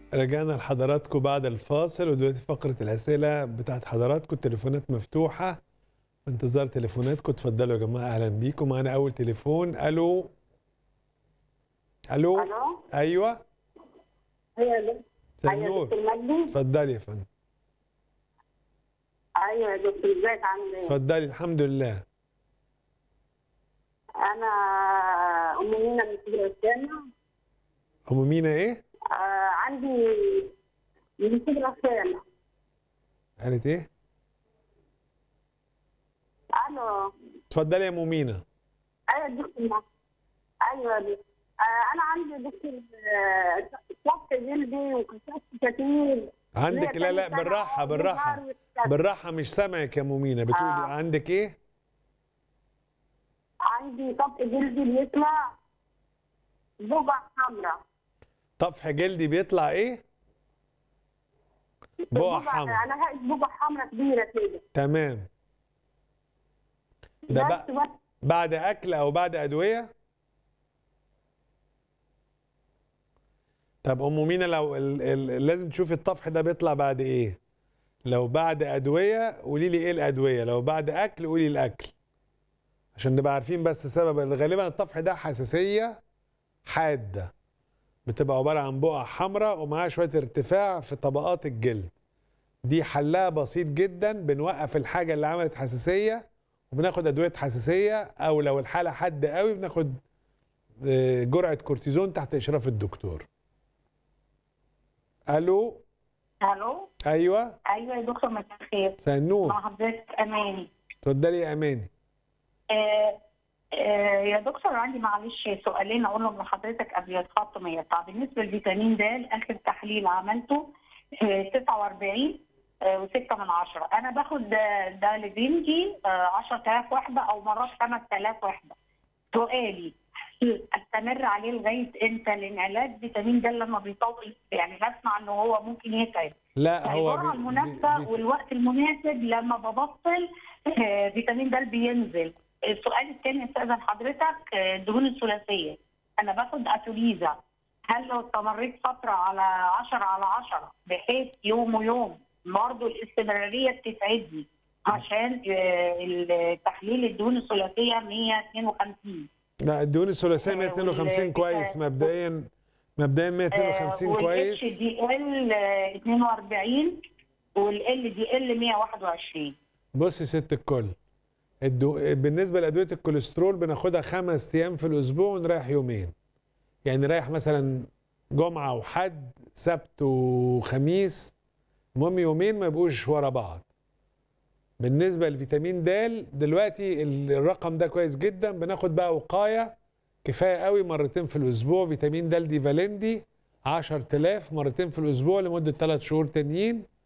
رجعنا لحضراتكم بعد الفاصل ودلوقتي فقرة الأسئلة بتاعت حضراتكم التليفونات مفتوحة في انتظار تليفوناتكم اتفضلوا يا جماعة أهلا بيكم معانا أول تليفون ألو ألو الو أيوه ايوه يا دكتور مساء ايوه يا النور دكتور مجدي اتفضلي يا فندم ايوه يا دكتور ازيك عامل ايه؟ اتفضلي الحمد لله انا ام مينا من كبر السنه أم مينا إيه؟ آه عندي من كبر السنه قالت إيه؟ الو اتفضلي يا أم مينا ايوه يا دكتور ايوه يا دكتور آه انا عندي دكتور آه، صف جلدي وكشفت كتير عندك لا لا بالراحة بالراحة بالراحة مش سامعك يا أم مينا بتقولي آه. عندك إيه؟ عندي صف جلدي بيطلع بقع حمراء طفح جلدي بيطلع إيه؟ بقع حمراء انا هاقي بقع حمراء كبيره كده تمام ده بس بقى بس بعد اكل او بعد ادويه طب ام مينا لو ال ال لازم تشوفي الطفح ده بيطلع بعد ايه لو بعد ادويه قولي لي ايه الادويه لو بعد اكل قولي الاكل عشان نبقى عارفين بس سبب غالبا الطفح ده حساسيه حاده بتبقى عباره عن بقع حمراء ومعاها شويه ارتفاع في طبقات الجلد دي حلها بسيط جدا بنوقف الحاجه اللي عملت حساسيه وبناخد ادويه حساسيه او لو الحاله حد قوي بناخد آه، جرعه كورتيزون تحت اشراف الدكتور الو الو ايوه ايوه يا دكتور مساء الخير مساء النور مع حضرتك اماني اتفضلي يا اماني آه آه يا دكتور عندي معلش سؤالين اقولهم لحضرتك قبل الخط ما يقطع بالنسبه لفيتامين د اخر تحليل عملته آه 49 آه و6 من 10 انا باخد ده, ده لبنتي آه 10000 وحده او مرات 5000 وحده سؤالي هل استمر عليه لغايه امتى لان علاج فيتامين د لما بيطول يعني بسمع ان هو ممكن يتعب لا هو الجرعه بي- المناسبه بي- بي- والوقت المناسب لما ببطل آه، فيتامين د بينزل السؤال الثاني استاذن حضرتك آه، الدهون الثلاثيه انا باخد اتوليزا هل لو استمريت فتره على 10 على 10 بحيث يوم ويوم برضه الاستمراريه بتسعدني عشان آه، التحليل الدهون الثلاثيه 152 لا الدهون الثلاثيه آه، 152 وال- كويس مبدئيا مبدئيا 152 كويس والاتش دي ال 42 والال دي ال 121 بصي ست الكل الدو... بالنسبه لادويه الكوليسترول بناخدها خمس ايام في الاسبوع ونريح يومين يعني نريح مثلا جمعه وحد سبت وخميس المهم يومين ما يبقوش ورا بعض بالنسبه لفيتامين د دلوقتي الرقم ده كويس جدا بناخد بقى وقايه كفايه قوي مرتين في الاسبوع فيتامين د دي فالندي 10000 مرتين في الاسبوع لمده 3 شهور تانيين